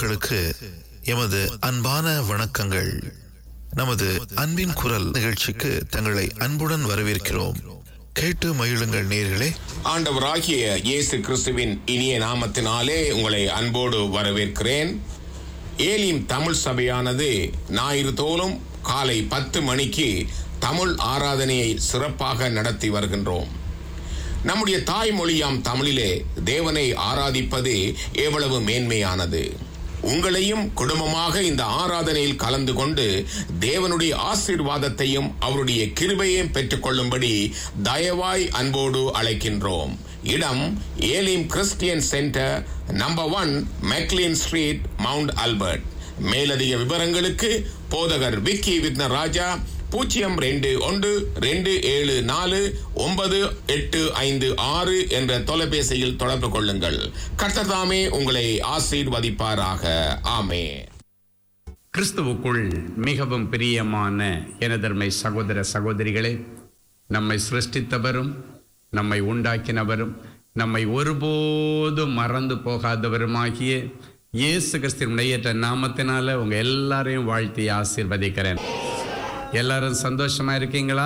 மக்களுக்கு எமது அன்பான வணக்கங்கள் நமது அன்பின் குரல் நிகழ்ச்சிக்கு தங்களை அன்புடன் வரவேற்கிறோம் கேட்டு மகிழுங்கள் நேர்களே ஆண்டவராகிய இயேசு கிறிஸ்துவின் இனிய நாமத்தினாலே உங்களை அன்போடு வரவேற்கிறேன் ஏலிம் தமிழ் சபையானது ஞாயிறு தோறும் காலை பத்து மணிக்கு தமிழ் ஆராதனையை சிறப்பாக நடத்தி வருகின்றோம் நம்முடைய தாய்மொழியாம் தமிழிலே தேவனை ஆராதிப்பது எவ்வளவு மேன்மையானது உங்களையும் குடும்பமாக இந்த ஆராதனையில் கலந்து கொண்டு தேவனுடைய ஆசீர்வாதத்தையும் அவருடைய கிருபையையும் பெற்றுக்கொள்ளும்படி தயவாய் அன்போடு அழைக்கின்றோம் இடம் Elim Christian centre number one McLean street Mount Albert மேலதிக விவரங்களுக்கு போதகர் விக்கி வித்ன ராஜா பூஜ்ஜியம் ரெண்டு ஒன்று ரெண்டு ஏழு நாலு ஒன்பது எட்டு ஐந்து ஆறு என்ற தொலைபேசியில் தொடர்பு கொள்ளுங்கள் கர்த்ததாமே உங்களை ஆசீர்வதிப்பாராக ஆமே கிறிஸ்துவுக்குள் மிகவும் பிரியமான எனதர்மை சகோதர சகோதரிகளே நம்மை சிருஷ்டித்தவரும் நம்மை உண்டாக்கினவரும் நம்மை ஒருபோதும் மறந்து போகாதவருமாகிய இயேசு கிறிஸ்துவனுடைய நாமத்தினால உங்க எல்லாரையும் வாழ்த்தி ஆசீர்வதிக்கிறேன் எல்லாரும் சந்தோஷமா இருக்கீங்களா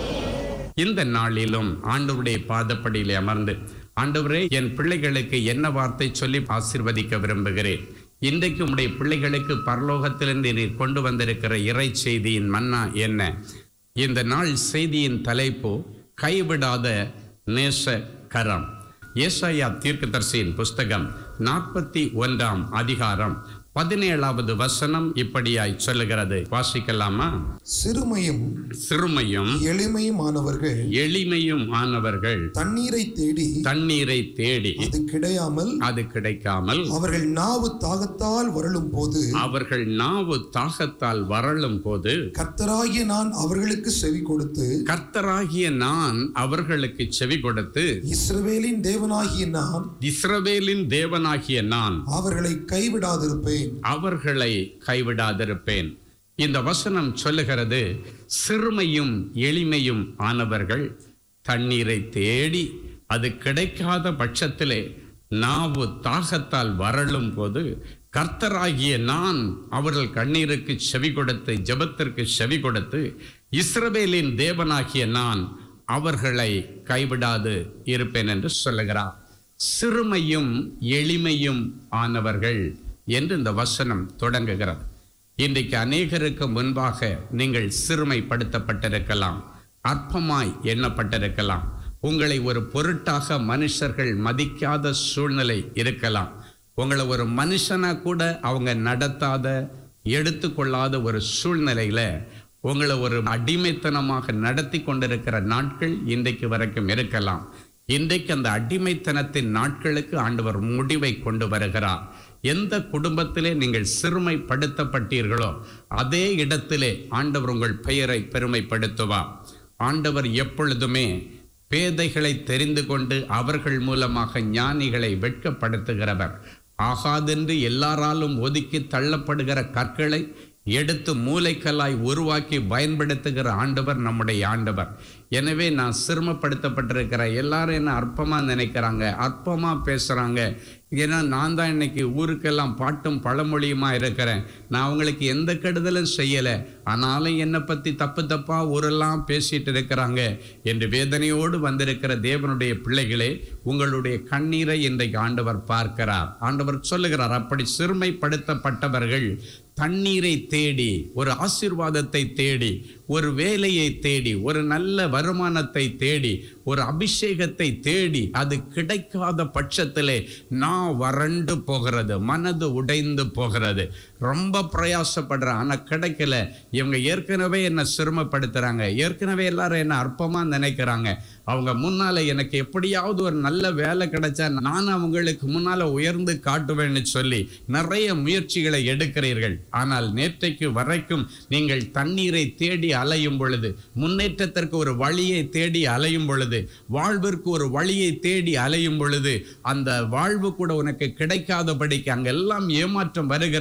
இந்த நாளிலும் ஆண்டவருடைய பாதப்படியிலே அமர்ந்து ஆண்டவரே என் பிள்ளைகளுக்கு என்ன வார்த்தை சொல்லி ஆசீர்வதிக்க விரும்புகிறேன் இன்றைக்கு உம்முடைய பிள்ளைகளுக்கு பரலோகத்திலிருந்து நீர் கொண்டு வந்திருக்கிற இறை செய்தியின் மன்னா என்ன இந்த நாள் செய்தியின் தலைப்பு கைவிடாத நேச கரம் ஏசாயா தீர்க்கதரிசியின் புஸ்தகம் நாற்பத்தி ஒன்றாம் அதிகாரம் பதினேழாவது வசனம் இப்படியாய் சொல்லுகிறது வாசிக்கலாமா சிறுமையும் சிறுமையும் எளிமையுமானவர்கள் எளிமையும் ஆனவர்கள் தண்ணீரை தேடி தண்ணீரை தேடி அது கிடையாமல் அது கிடைக்காமல் அவர்கள் நாவு தாகத்தால் வருளும் போது அவர்கள் நாவு தாகத்தால் வரலும் போது கர்த்தராகிய நான் அவர்களுக்கு செவி கொடுத்து கர்த்தராகிய நான் அவர்களுக்கு செவி கொடுத்து இஸ்ரவேலின் தேவனாகிய நான் இஸ்ரவேலின் தேவனாகிய நான் அவர்களை கைவிடாதிருப்பேன் அவர்களை கைவிடாதிருப்பேன் இந்த வசனம் சொல்லுகிறது சிறுமையும் எளிமையும் ஆனவர்கள் தண்ணீரை தேடி அது கிடைக்காத பட்சத்திலே நாவு தாகத்தால் வரலும் போது கர்த்தராகிய நான் அவர்கள் கண்ணீருக்கு செவி கொடுத்து ஜெபத்திற்கு செவி கொடுத்து இஸ்ரவேலின் தேவனாகிய நான் அவர்களை கைவிடாது இருப்பேன் என்று சொல்லுகிறார் சிறுமையும் எளிமையும் ஆனவர்கள் என்று இந்த வசனம் தொடங்குகிறது இன்றைக்கு அநேகருக்கு முன்பாக நீங்கள் சிறுமைப்படுத்தப்பட்டிருக்கலாம் அற்பமாய் எண்ணப்பட்டிருக்கலாம் உங்களை ஒரு பொருட்டாக மனுஷர்கள் மதிக்காத சூழ்நிலை இருக்கலாம் உங்களை ஒரு மனுஷனா கூட அவங்க நடத்தாத எடுத்துக்கொள்ளாத ஒரு சூழ்நிலையில உங்களை ஒரு அடிமைத்தனமாக நடத்தி கொண்டிருக்கிற நாட்கள் இன்றைக்கு வரைக்கும் இருக்கலாம் இன்றைக்கு அந்த அடிமைத்தனத்தின் நாட்களுக்கு ஆண்டவர் முடிவை கொண்டு வருகிறார் எந்த குடும்பத்திலே நீங்கள் சிறுமைப்படுத்தப்பட்டீர்களோ அதே இடத்திலே ஆண்டவர் உங்கள் பெயரை பெருமைப்படுத்துவார் ஆண்டவர் எப்பொழுதுமே பேதைகளை தெரிந்து கொண்டு அவர்கள் மூலமாக ஞானிகளை வெட்கப்படுத்துகிறவர் ஆகாதென்று எல்லாராலும் ஒதுக்கி தள்ளப்படுகிற கற்களை எடுத்து மூளைக்கல்லாய் உருவாக்கி பயன்படுத்துகிற ஆண்டவர் நம்முடைய ஆண்டவர் எனவே நான் சிரமப்படுத்தப்பட்டிருக்கிற எல்லாரும் என்ன அற்பமாக நினைக்கிறாங்க அற்பமாக பேசுகிறாங்க ஏன்னா நான் தான் இன்னைக்கு ஊருக்கெல்லாம் பாட்டும் பழமொழியுமா இருக்கிறேன் நான் அவங்களுக்கு எந்த கெடுதலும் செய்யலை ஆனாலும் என்னை பற்றி தப்பு தப்பாக ஊரெல்லாம் பேசிட்டு இருக்கிறாங்க என்று வேதனையோடு வந்திருக்கிற தேவனுடைய பிள்ளைகளே உங்களுடைய கண்ணீரை இன்றைக்கு ஆண்டவர் பார்க்கிறார் ஆண்டவர் சொல்லுகிறார் அப்படி சிறுமைப்படுத்தப்பட்டவர்கள் தண்ணீரை தேடி ஒரு ஆசீர்வாதத்தை தேடி ஒரு வேலையை தேடி ஒரு நல்ல வருமானத்தை தேடி ஒரு அபிஷேகத்தை தேடி அது கிடைக்காத பட்சத்திலே நான் வறண்டு போகிறது மனது உடைந்து போகிறது ரொம்ப பிரயாசப்படுறேன் ஆனால் கிடைக்கல இவங்க ஏற்கனவே என்னை சிரமப்படுத்துறாங்க ஏற்கனவே எல்லாரும் என்ன அற்பமாக நினைக்கிறாங்க அவங்க முன்னால எனக்கு எப்படியாவது ஒரு நல்ல வேலை கிடைச்சா நான் அவங்களுக்கு முன்னால உயர்ந்து காட்டுவேன்னு சொல்லி நிறைய முயற்சிகளை எடுக்கிறீர்கள் ஆனால் நேற்றைக்கு வரைக்கும் நீங்கள் தண்ணீரை தேடி அலையும் பொழுது முன்னேற்றத்திற்கு ஒரு வழியை தேடி அலையும் பொழுது வாழ்விற்கு ஒரு வழியை தேடி அலையும் பொழுது அந்த வாழ்வு கூட உனக்கு கிடைக்காதபடிக்கு அங்கெல்லாம் ஏமாற்றம் வருகிறது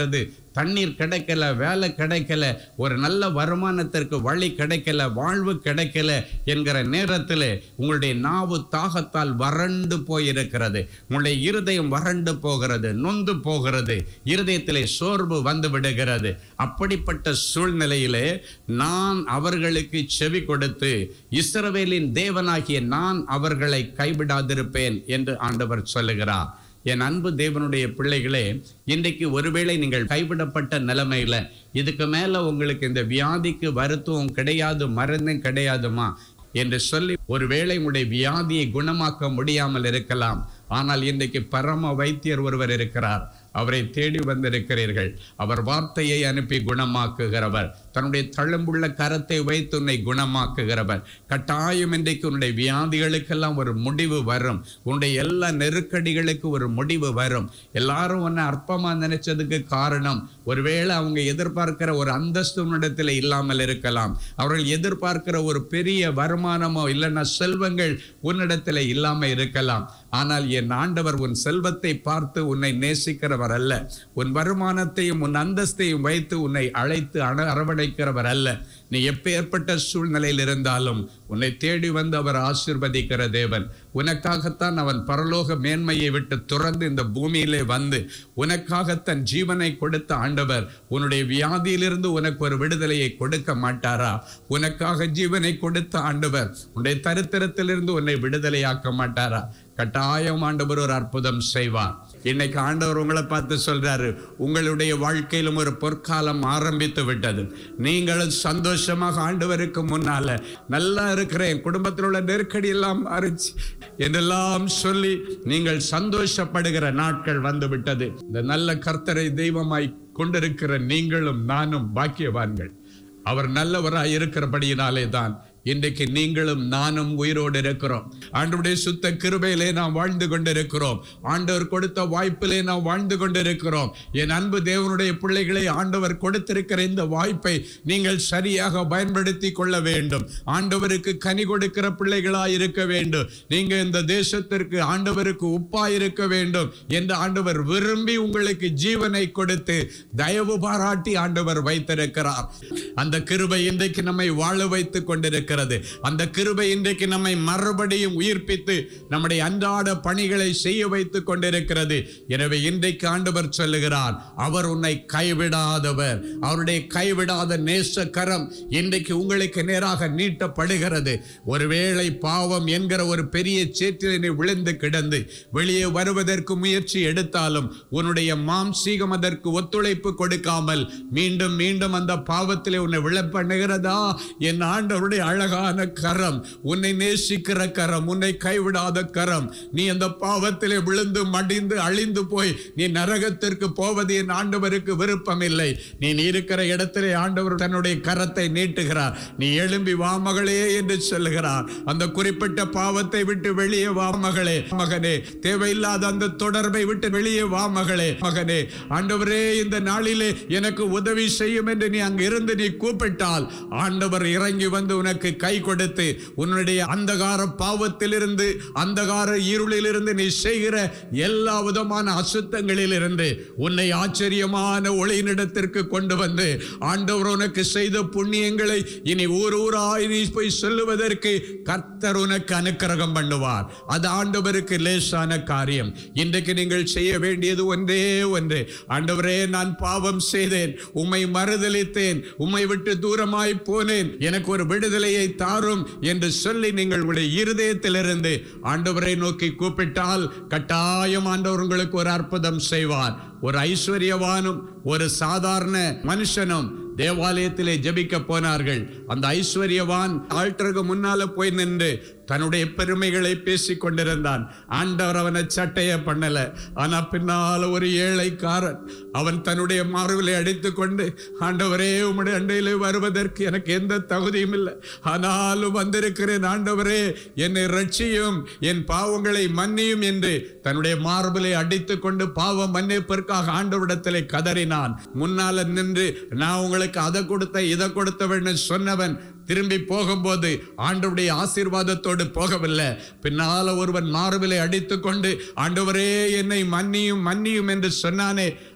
தண்ணீர் கிடைக்கல வேலை கிடைக்கல ஒரு நல்ல வருமானத்திற்கு வழி கிடைக்கல வாழ்வு கிடைக்கல என்கிற நேரத்தில் உங்களுடைய நாவு தாகத்தால் வறண்டு போயிருக்கிறது உங்களுடைய இருதயம் வறண்டு போகிறது நொந்து போகிறது இருதயத்திலே சோர்வு வந்து விடுகிறது அப்படிப்பட்ட சூழ்நிலையிலே நான் அவர்களுக்கு செவி கொடுத்து இஸ்ரவேலின் தேவனாகிய நான் அவர்களை கைவிடாதிருப்பேன் என்று ஆண்டவர் சொல்லுகிறார் என் அன்பு தேவனுடைய பிள்ளைகளே இன்றைக்கு ஒருவேளை நீங்கள் கைவிடப்பட்ட நிலைமையில இதுக்கு மேல உங்களுக்கு இந்த வியாதிக்கு வருத்துவம் கிடையாது மருந்தும் கிடையாதுமா என்று சொல்லி ஒருவேளை உங்களுடைய வியாதியை குணமாக்க முடியாமல் இருக்கலாம் ஆனால் இன்றைக்கு பரம வைத்தியர் ஒருவர் இருக்கிறார் அவரை தேடி வந்திருக்கிறீர்கள் அவர் வார்த்தையை அனுப்பி குணமாக்குகிறவர் தன்னுடைய தழும்புள்ள கரத்தை வைத்து உன்னை குணமாக்குகிறவர் கட்டாயம் இன்றைக்கு உன்னுடைய வியாதிகளுக்கெல்லாம் ஒரு முடிவு வரும் உன்னுடைய எல்லா நெருக்கடிகளுக்கு ஒரு முடிவு வரும் எல்லாரும் உன்னை அற்பமா நினைச்சதுக்கு காரணம் ஒருவேளை அவங்க எதிர்பார்க்கிற ஒரு அந்தஸ்து உன்னிடத்தில் இல்லாமல் இருக்கலாம் அவர்கள் எதிர்பார்க்கிற ஒரு பெரிய வருமானமோ இல்லைன்னா செல்வங்கள் உன்னிடத்தில் இல்லாம இருக்கலாம் ஆனால் என் ஆண்டவர் உன் செல்வத்தை பார்த்து உன்னை நேசிக்கிறவர் அல்ல உன் வருமானத்தையும் உன் அந்தஸ்தையும் வைத்து உன்னை அழைத்து அண அரவணைக்கிறவர் அல்ல நீ எப்பேற்பட்ட சூழ்நிலையில் இருந்தாலும் உன்னை தேடி வந்து அவர் ஆசிர்வதிக்கிற தேவன் உனக்காகத்தான் அவன் பரலோக மேன்மையை விட்டு துறந்து இந்த பூமியிலே வந்து உனக்காக தன் ஜீவனை கொடுத்த ஆண்டவர் உன்னுடைய வியாதியிலிருந்து உனக்கு ஒரு விடுதலையை கொடுக்க மாட்டாரா உனக்காக ஜீவனை கொடுத்த ஆண்டவர் உன்னுடைய தரித்திரத்திலிருந்து உன்னை விடுதலையாக்க மாட்டாரா கட்டாயம் ஆண்டவர் ஒரு அற்புதம் செய்வார் இன்னைக்கு ஆண்டவர் உங்களை பார்த்து சொல்றாரு உங்களுடைய வாழ்க்கையிலும் ஒரு பொற்காலம் ஆரம்பித்து விட்டது நீங்களும் சந்தோஷமாக ஆண்டவருக்கு முன்னால நல்லா இருக்கிறேன் குடும்பத்தில் உள்ள நெருக்கடி எல்லாம் மாறிச்சு என்றெல்லாம் சொல்லி நீங்கள் சந்தோஷப்படுகிற நாட்கள் வந்து விட்டது இந்த நல்ல கர்த்தரை தெய்வமாய் கொண்டிருக்கிற நீங்களும் நானும் பாக்கியவான்கள் அவர் நல்லவராய் இருக்கிறபடியினாலே தான் இன்றைக்கு நீங்களும் நானும் உயிரோடு இருக்கிறோம் ஆண்டவருடைய சுத்த கிருபையிலே நாம் வாழ்ந்து கொண்டிருக்கிறோம் ஆண்டவர் கொடுத்த வாய்ப்பிலே நாம் வாழ்ந்து கொண்டிருக்கிறோம் என் அன்பு தேவனுடைய பிள்ளைகளை ஆண்டவர் கொடுத்திருக்கிற இந்த வாய்ப்பை நீங்கள் சரியாக பயன்படுத்தி கொள்ள வேண்டும் ஆண்டவருக்கு கனி கொடுக்கிற பிள்ளைகளாய் இருக்க வேண்டும் நீங்க இந்த தேசத்திற்கு ஆண்டவருக்கு உப்பாய் இருக்க வேண்டும் என்று ஆண்டவர் விரும்பி உங்களுக்கு ஜீவனை கொடுத்து தயவு பாராட்டி ஆண்டவர் வைத்திருக்கிறார் அந்த கிருபை இன்றைக்கு நம்மை வாழ வைத்துக் கொண்டிருக்கிறது அந்த கிருபை இன்றைக்கு நம்மை மறுபடியும் உயிர்ப்பித்து நம்முடைய அன்றாட பணிகளை செய்ய வைத்துக் கொண்டிருக்கிறது எனவே இன்றைக்கு ஆண்டவர் சொல்லுகிறார் அவர் உன்னை கைவிடாதவர் அவருடைய கைவிடாத நேச கரம் இன்றைக்கு உங்களுக்கு நேராக நீட்டப்படுகிறது ஒருவேளை பாவம் என்கிற ஒரு பெரிய சேற்றினை விழுந்து கிடந்து வெளியே வருவதற்கு முயற்சி எடுத்தாலும் உன்னுடைய மாம்சீகம் அதற்கு ஒத்துழைப்பு கொடுக்காமல் மீண்டும் மீண்டும் அந்த பாவத்திலே உன்னை விழ பண்ணுகிறதா என் ஆண்டவருடைய அழகான கரம் உன்னை நேசிக்கிற கரம் உன்னை கைவிடாத கரம் நீ அந்த பாவத்திலே விழுந்து மடிந்து அழிந்து போய் நீ நரகத்திற்கு போவது என் ஆண்டவருக்கு விருப்பம் இல்லை நீ இருக்கிற இடத்திலே ஆண்டவர் தன்னுடைய கரத்தை நீட்டுகிறார் நீ எழும்பி வா மகளே என்று சொல்லுகிறார் அந்த குறிப்பிட்ட பாவத்தை விட்டு வெளியே வா மகளே மகனே தேவையில்லாத அந்த தொடர்பை விட்டு வெளியே வா மகளே மகனே ஆண்டவரே இந்த நாளிலே எனக்கு உதவி செய்யும் என்று நீ அங்கு இருந்து நீ கூப்பிட்டால் ஆண்டவர் இறங்கி வந்து உனக்கு கை கொடுத்து உன்னுடைய அந்தகார பாவத்திலிருந்து அந்தகார இருளிலிருந்து நீ செய்கிற எல்லா விதமான அசுத்தங்களிலிருந்து உன்னை ஆச்சரியமான ஒளியினிடத்திற்கு கொண்டு வந்து ஆண்டவர் உனக்கு செய்த புண்ணியங்களை இனி ஊர் ஊராய் நீ போய் சொல்லுவதற்கு கர்த்தர் உனக்கு அனுக்கிரகம் பண்ணுவார் அது ஆண்டவருக்கு லேசான காரியம் இன்றைக்கு நீங்கள் செய்ய வேண்டியது ஒன்றே ஒன்று ஆண்டவரே நான் பாவம் செய்தேன் உம்மை மறுதலித்தேன் உம்மை விட்டு தூரமாய் போனேன் எனக்கு ஒரு விடுதலையை தாரும் என்று சொல்லி நீங்கள் உங்களுடைய இருதயத்திலிருந்து ஆண்டவரை நோக்கி கூப்பிட்டால் கட்டாயம் ஆண்டவர் உங்களுக்கு ஒரு அற்புதம் செய்வார் ஒரு ஐஸ்வர்யவானும் ஒரு சாதாரண மனுஷனும் தேவாலயத்திலே ஜெபிக்க போனார்கள் அந்த ஐஸ்வர்யவான் ஆல்டருக்கு முன்னால போய் நின்று தன்னுடைய பெருமைகளை பேசிக் கொண்டிருந்தான் ஆண்டவர் அவனை சட்டைய பண்ணல ஆனா பின்னால ஒரு ஏழைக்காரன் அவன் தன்னுடைய மார்பிலை அடித்துக் கொண்டு ஆண்டவரே உம்முடைய அண்டையிலே வருவதற்கு எனக்கு எந்த தகுதியும் இல்லை ஆனாலும் வந்திருக்கிறேன் ஆண்டவரே என்னை ரட்சியும் என் பாவங்களை மன்னியும் என்று தன்னுடைய மார்பிலை அடித்துக் கொண்டு பாவம் மன்னிப்பிற்காக ஆண்டவரிடத்திலே கதறினான் முன்னால நின்று நான் உங்களுக்கு அதை கொடுத்த இதை கொடுத்தவன்னு சொன்னவன் திரும்பி போகும்போது ஆண்டவருடைய ஆசீர்வாதத்தோடு போகவில்லை பின்னால ஒருவன் மார்பிலை அடித்துக் கொண்டு ஆண்டவரே என்னை மன்னியும் மன்னியும் என்று சொன்னானே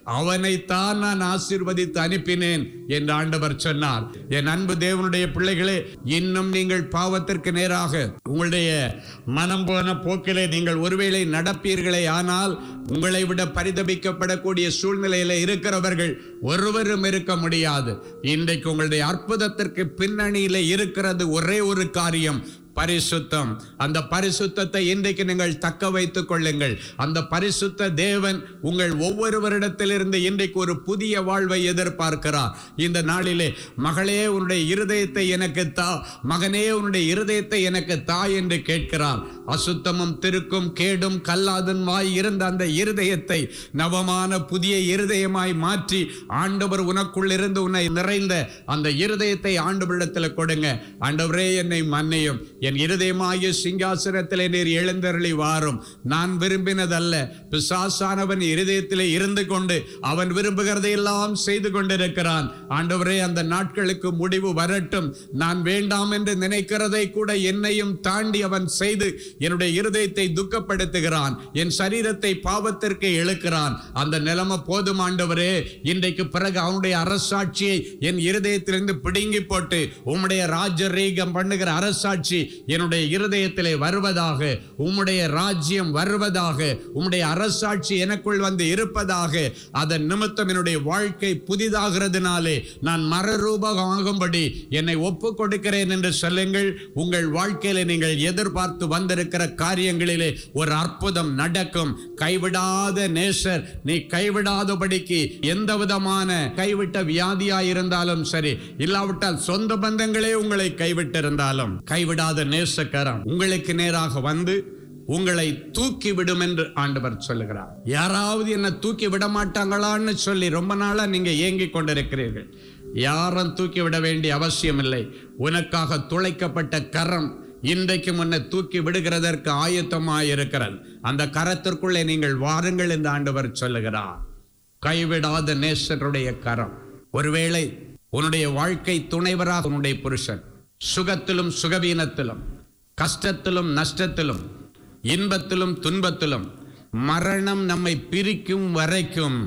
அவனைத்தான் நான் ஆசீர்வதித்து அனுப்பினேன் என்று ஆண்டவர் சொன்னார் என் அன்பு தேவனுடைய பிள்ளைகளே இன்னும் நீங்கள் பாவத்திற்கு நேராக உங்களுடைய மனம் போன போக்கிலே நீங்கள் ஒருவேளை நடப்பீர்களே ஆனால் உங்களை விட பரிதபிக்கப்படக்கூடிய சூழ்நிலையில இருக்கிறவர்கள் ஒருவரும் இருக்க முடியாது இன்றைக்கு உங்களுடைய அற்புதத்திற்கு பின்னணியில இருக்கிறது ஒரே ஒரு காரியம் பரிசுத்தம் அந்த பரிசுத்தத்தை இன்றைக்கு நீங்கள் தக்க வைத்துக் கொள்ளுங்கள் அந்த பரிசுத்த தேவன் உங்கள் ஒவ்வொருவரிடத்திலிருந்து இன்றைக்கு ஒரு புதிய வாழ்வை எதிர்பார்க்கிறார் இந்த நாளிலே மகளே உன்னுடைய இருதயத்தை எனக்கு தா மகனே உன்னுடைய இருதயத்தை எனக்கு தா என்று கேட்கிறார் அசுத்தமும் திருக்கும் கேடும் கல்லாதன்மாய் இருந்த அந்த இருதயத்தை நவமான புதிய இருதயமாய் மாற்றி ஆண்டவர் உனக்குள் இருந்து உன்னை நிறைந்த அந்த இருதயத்தை ஆண்டவரிடத்தில் கொடுங்க ஆண்டவரே என்னை மன்னியும் என் இருதயமாகிய சிங்காசனத்திலே நீர் எழுந்தருளி வாரும் நான் விரும்பினதல்ல பிசாசானவன் இருதயத்திலே இருந்து கொண்டு அவன் விரும்புகிறதை எல்லாம் செய்து கொண்டிருக்கிறான் ஆண்டவரே அந்த நாட்களுக்கு முடிவு வரட்டும் நான் வேண்டாம் என்று நினைக்கிறதை கூட என்னையும் தாண்டி அவன் செய்து என்னுடைய இருதயத்தை துக்கப்படுத்துகிறான் என் சரீரத்தை பாவத்திற்கு இழுக்கிறான் அந்த நிலைமை போதும் ஆண்டவரே இன்றைக்கு பிறகு அவனுடைய அரசாட்சியை என் இருதயத்திலிருந்து பிடுங்கி போட்டு உம்முடைய ராஜரீகம் பண்ணுகிற அரசாட்சி என்னுடைய இருதயத்திலே வருவதாக உம்முடைய ராஜ்யம் வருவதாக உம்முடைய அரசாட்சி எனக்குள் வந்து இருப்பதாக அதன் நிமித்தம் என்னுடைய வாழ்க்கை புதிதாகிறதுனாலே நான் மறுரூபமாகும்படி என்னை ஒப்பு கொடுக்கிறேன் என்று சொல்லுங்கள் உங்கள் வாழ்க்கையில நீங்கள் எதிர்பார்த்து வந்திருக்கிற காரியங்களிலே ஒரு அற்புதம் நடக்கும் கைவிடாத நேசர் நீ கைவிடாதபடிக்கு எந்த விதமான கைவிட்ட வியாதியா இருந்தாலும் சரி இல்லாவிட்டால் சொந்த பந்தங்களே உங்களை கைவிட்டிருந்தாலும் கைவிடாத நேசக்கரம் உங்களுக்கு நேராக வந்து உங்களை தூக்கி விடும் என்று ஆண்டவர் சொல்லுகிறார் யாராவது என்ன தூக்கி விட மாட்டாங்களான்னு சொல்லி ரொம்ப நாளா நீங்க ஏங்கிக் கொண்டிருக்கிறீர்கள் யாரும் தூக்கி விட வேண்டிய அவசியம் இல்லை உனக்காக துளைக்கப்பட்ட கரம் இன்றைக்கு முன்ன தூக்கி விடுகிறதற்கு ஆயத்தமாய் இருக்கிறது அந்த கரத்திற்குள்ளே நீங்கள் வாருங்கள் என்று ஆண்டவர் சொல்லுகிறார் கைவிடாத நேசருடைய கரம் ஒருவேளை உன்னுடைய வாழ்க்கை துணைவராக உன்னுடைய புருஷன் சுகத்திலும் சுகவீனத்திலும் கஷ்டத்திலும் நஷ்டத்திலும் இன்பத்திலும் துன்பத்திலும் மரணம் நம்மை பிரிக்கும் வரைக்கும்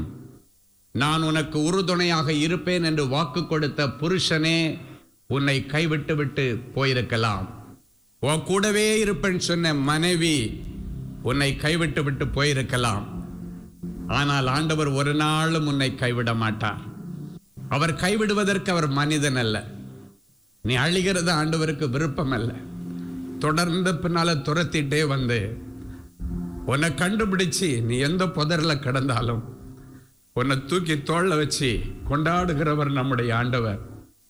நான் உனக்கு உறுதுணையாக இருப்பேன் என்று வாக்கு கொடுத்த புருஷனே உன்னை கைவிட்டு விட்டு போயிருக்கலாம் உன் கூடவே இருப்பேன் சொன்ன மனைவி உன்னை கைவிட்டு விட்டு போயிருக்கலாம் ஆனால் ஆண்டவர் ஒரு நாளும் உன்னை கைவிட மாட்டார் அவர் கைவிடுவதற்கு அவர் மனிதன் அல்ல நீ அழிகிறது ஆண்டவருக்கு விருப்பம் அல்ல தொடர்ந்து பின்னால துரத்திட்டே வந்து உன்னை கண்டுபிடிச்சு நீ எந்த புதர்ல கிடந்தாலும் உன்னை தூக்கி தோல்ல வச்சு கொண்டாடுகிறவர் நம்முடைய ஆண்டவர்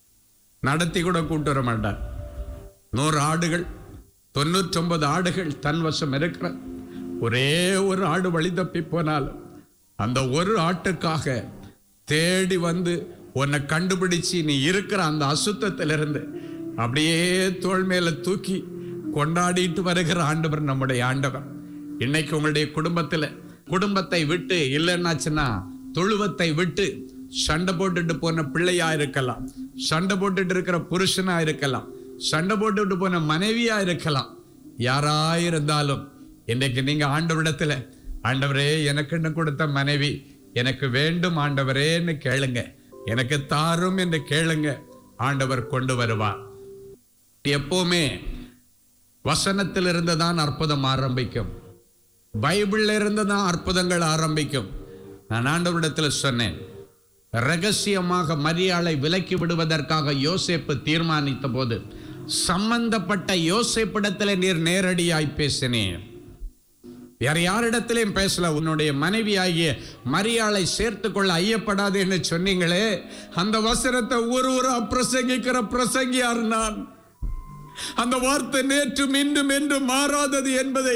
நடத்தி கூட கூட்டு வர மாட்டார் நூறு ஆடுகள் தொண்ணூற்றொன்பது ஆடுகள் தன் வசம் இருக்கிற ஒரே ஒரு ஆடு வழி தப்பி போனாலும் அந்த ஒரு ஆட்டுக்காக தேடி வந்து உன்னை கண்டுபிடிச்சு நீ இருக்கிற அந்த அசுத்தத்திலிருந்து அப்படியே தோள் மேல தூக்கி கொண்டாடிட்டு வருகிற ஆண்டவர் நம்முடைய ஆண்டவர் இன்னைக்கு உங்களுடைய குடும்பத்துல குடும்பத்தை விட்டு இல்லைன்னாச்சுன்னா தொழுவத்தை விட்டு சண்டை போட்டுட்டு போன பிள்ளையா இருக்கலாம் சண்டை போட்டுட்டு இருக்கிற புருஷனா இருக்கலாம் சண்டை போட்டுட்டு போன மனைவியா இருக்கலாம் யாரா இருந்தாலும் இன்னைக்கு நீங்க ஆண்டவரிடத்துல ஆண்டவரே எனக்குன்னு கொடுத்த மனைவி எனக்கு வேண்டும் ஆண்டவரேன்னு கேளுங்க எனக்கு தாரும் என்று கேளுங்க ஆண்டவர் கொண்டு வருவார் எப்பவுமே வசனத்திலிருந்து தான் அற்புதம் ஆரம்பிக்கும் பைபிள்ல இருந்து தான் அற்புதங்கள் ஆரம்பிக்கும் நான் ஆண்டவரிடத்தில் சொன்னேன் ரகசியமாக மரியாளை விலக்கி விடுவதற்காக யோசேப்பு தீர்மானித்த போது சம்பந்தப்பட்ட யோசேப்பிடத்தில் நீர் நேரடியாய் பேசினேன் வேற யாரிடத்திலையும் பேசல உன்னுடைய மனைவி ஆகிய மரியாளை சேர்த்து கொள்ள ஐயப்படாது என்று சொன்னீங்களே அந்த வசனத்தை ஒரு ஒரு பிரசங்கிக்கிற பிரசங்கியார் நான் அந்த வார்த்தை நேற்றும் இன்றும் என்றும் மாறாதது என்பதை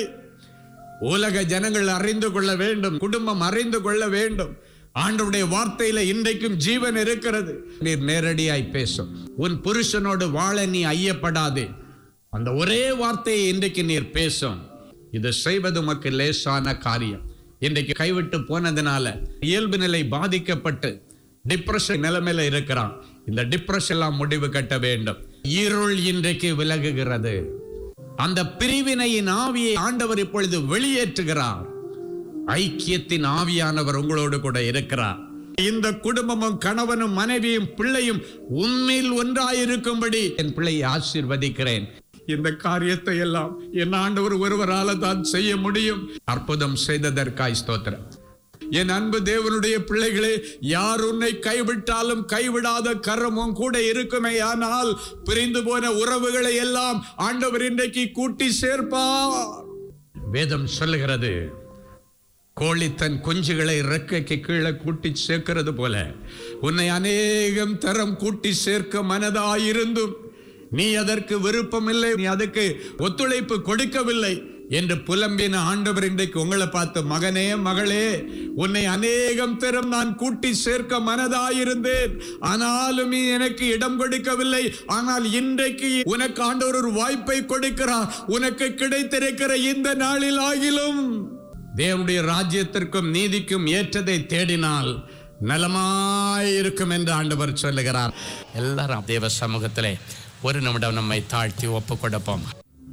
உலக ஜனங்கள் அறிந்து கொள்ள வேண்டும் குடும்பம் அறிந்து கொள்ள வேண்டும் ஆண்டவருடைய வார்த்தையில இன்றைக்கும் ஜீவன் இருக்கிறது நீர் நேரடியாய் பேசும் உன் புருஷனோடு வாழ நீ ஐயப்படாதே அந்த ஒரே வார்த்தையை இன்றைக்கு நீர் பேசும் இது செய்வது உமக்கு லேசான காரியம் இன்றைக்கு கைவிட்டு போனதுனால இயல்பு நிலை பாதிக்கப்பட்டு டிப்ரெஷன் நிலைமையில இருக்கிறான் இந்த டிப்ரெஷன் எல்லாம் முடிவு கட்ட வேண்டும் இருள் இன்றைக்கு விலகுகிறது அந்த பிரிவினையின் ஆவியை ஆண்டவர் இப்பொழுது வெளியேற்றுகிறார் ஐக்கியத்தின் ஆவியானவர் உங்களோடு கூட இருக்கிறார் இந்த குடும்பமும் கணவனும் மனைவியும் பிள்ளையும் உண்மையில் ஒன்றாயிருக்கும்படி என் பிள்ளையை ஆசீர்வதிக்கிறேன் இந்த காரியத்தை எல்லாம் என் ஆண்டவர் ஒருவரால தான் செய்ய முடியும் அற்புதம் செய்ததற்காய் ஸ்தோத்திரம் என் அன்பு தேவனுடைய பிள்ளைகளே யார் உன்னை கைவிட்டாலும் கைவிடாத கரமும் கூட இருக்குமே ஆனால் பிரிந்து போன உறவுகளை எல்லாம் ஆண்டவர் இன்றைக்கு கூட்டி சேர்ப்பார் வேதம் சொல்லுகிறது கோழி தன் குஞ்சுகளை ரெக்கைக்கு கீழே கூட்டி சேர்க்கிறது போல உன்னை அநேகம் தரம் கூட்டி சேர்க்க மனதாயிருந்தும் நீ அதற்கு விருப்பமில்லை நீ அதுக்கு ஒத்துழைப்பு கொடுக்கவில்லை என்று புலம்பின ஆண்டவர் இன்றைக்கு உங்களை பார்த்து மகனே மகளே உன்னை அநேகம் தரம் நான் கூட்டி சேர்க்க மனதாயிருந்தேன் ஆனாலும் நீ எனக்கு இடம் கொடுக்கவில்லை ஆனால் இன்றைக்கு உனக்கு ஆண்டவர் ஒரு வாய்ப்பை கொடுக்கிறார் உனக்கு கிடைத்திருக்கிற இந்த நாளில் ஆகிலும் தேவனுடைய ராஜ்யத்திற்கும் நீதிக்கும் ஏற்றதை தேடினால் நலமாயிருக்கும் என்று ஆண்டவர் சொல்லுகிறார் எல்லாரும் தேவ சமூகத்திலே ஒரு நிமிடம் நம்மை தாழ்த்தி ஒப்பு கொடுப்போம்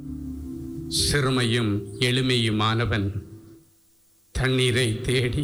சிறுமையும் எளிமையுமானவன் தண்ணீரை தேடி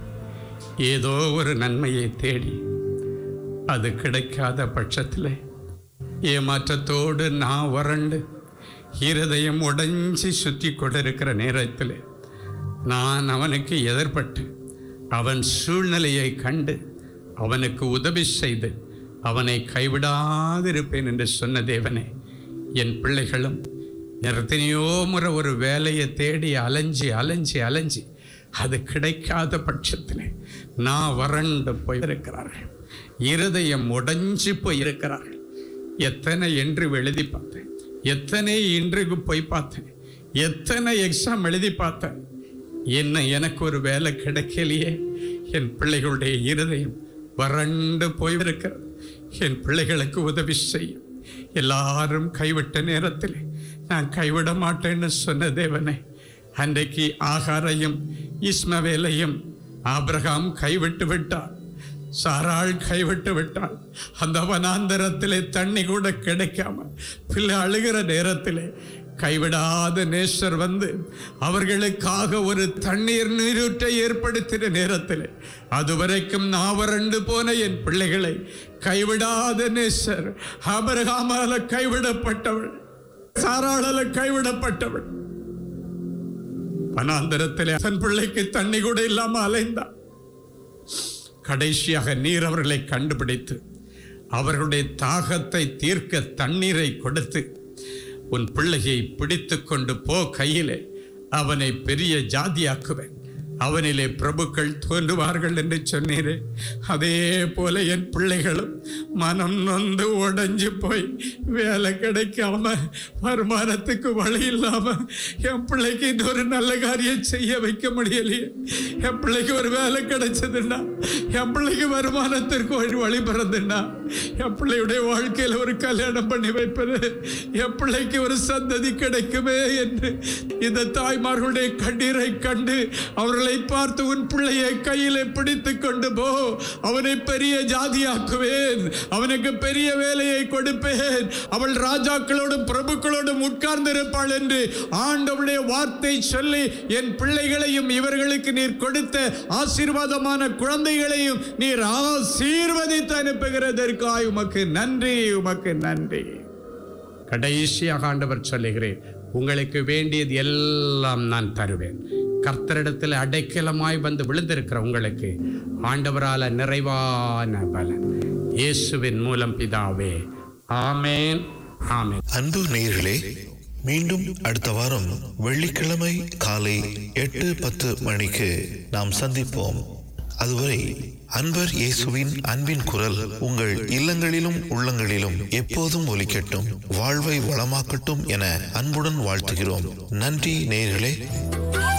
ஏதோ ஒரு நன்மையை தேடி அது கிடைக்காத பட்சத்தில் ஏமாற்றத்தோடு நான் வறண்டு இருதயம் உடைஞ்சி சுற்றி கொண்டிருக்கிற நேரத்தில் நான் அவனுக்கு எதிர்பட்டு அவன் சூழ்நிலையை கண்டு அவனுக்கு உதவி செய்து அவனை கைவிடாதிருப்பேன் என்று சொன்ன தேவனே என் பிள்ளைகளும் எத்தனையோ முறை ஒரு வேலையை தேடி அலைஞ்சி அலைஞ்சி அலைஞ்சி அது கிடைக்காத பட்சத்தில் நான் வறண்டு போயிருக்கிறார்கள் இருதயம் உடைஞ்சு போயிருக்கிறார்கள் எத்தனை என்று எழுதி பார்த்தேன் எத்தனை இன்றைக்கு போய் பார்த்தேன் எத்தனை எக்ஸாம் எழுதி பார்த்தேன் என்ன எனக்கு ஒரு வேலை கிடைக்கலையே என் பிள்ளைகளுடைய இருதயம் வறண்டு போயிருக்கிறது என் பிள்ளைகளுக்கு உதவி செய்யும் எல்லாரும் கைவிட்ட நேரத்தில் நான் கைவிட மாட்டேன்னு சொன்ன தேவனே அன்றைக்கு ஆகாரையும் இஸ்மவேலையும் ஆபிரகாம் கைவிட்டு விட்டார் சாராள் கைவிட்டு விட்டாள் அந்த வனாந்தரத்திலே தண்ணி கூட கிடைக்காம பிள்ளை அழுகிற நேரத்திலே கைவிடாத நேசர் வந்து அவர்களுக்காக ஒரு தண்ணீர் நீரூற்றை ஏற்படுத்தின நேரத்தில் அதுவரைக்கும் நாவரண்டு போன என் பிள்ளைகளை கைவிடாத நேசர் அபரகாமால கைவிடப்பட்டவள் சாராளால கைவிடப்பட்டவள் வனாந்தரத்தில் தன் பிள்ளைக்கு தண்ணி கூட இல்லாம அலைந்தான் கடைசியாக நீர் அவர்களை கண்டுபிடித்து அவர்களுடைய தாகத்தை தீர்க்க தண்ணீரை கொடுத்து உன் பிள்ளையை பிடித்து கொண்டு போ கையிலே அவனை பெரிய ஜாதியாக்குவேன் அவனிலே பிரபுக்கள் தோன்றுவார்கள் என்று சொன்னீரே அதே போல என் பிள்ளைகளும் மனம் நொந்து உடைஞ்சு போய் வேலை கிடைக்காம வருமானத்துக்கு வழி இல்லாம என் பிள்ளைக்கு இந்த ஒரு நல்ல காரியம் செய்ய வைக்க முடியலையே என் பிள்ளைக்கு ஒரு வேலை கிடைச்சதுன்னா என் பிள்ளைக்கு வருமானத்திற்கு ஒரு வழி பிறந்துன்னா என் பிள்ளையுடைய வாழ்க்கையில் ஒரு கல்யாணம் பண்ணி வைப்பது என் பிள்ளைக்கு ஒரு சந்ததி கிடைக்குமே என்று இந்த தாய்மார்களுடைய கண்ணீரை கண்டு அவர்களை பார்த்து உன் பிள்ளையை கையிலே பிடித்து கொண்டு போ அவனை பெரிய ஜாதியாக்குவேன் அவனுக்கு பெரிய வேலையை கொடுப்பேன் அவள் ராஜாக்களோடும் பிரபுக்களோடும் உட்கார்ந்திருப்பாள் என்று ஆண்டவருடைய வார்த்தை சொல்லி என் பிள்ளைகளையும் இவர்களுக்கு நீர் கொடுத்த ஆசீர்வாதமான குழந்தைகளையும் நீர் ஆசீர்வதித்து அனுப்புகிறதற்காய் உமக்கு நன்றி உமக்கு நன்றி கடைசியாக ஆண்டவர் சொல்லுகிறேன் உங்களுக்கு வேண்டியது எல்லாம் நான் தருவேன் கர்த்தரிடத்தில் அடைக்கலமாய் வந்து விழுந்திருக்கிற உங்களுக்கு ஆண்டவரால நிறைவான பலன் இயேசுவின் மூலம் பிதாவே ஆமேன் ஆமேன் அன்பு நேயர்களே மீண்டும் அடுத்த வாரம் வெள்ளிக்கிழமை காலை எட்டு பத்து மணிக்கு நாம் சந்திப்போம் அதுவரை அன்பர் இயேசுவின் அன்பின் குரல் உங்கள் இல்லங்களிலும் உள்ளங்களிலும் எப்போதும் ஒலிக்கட்டும் வாழ்வை வளமாக்கட்டும் என அன்புடன் வாழ்த்துகிறோம் நன்றி நேயர்களே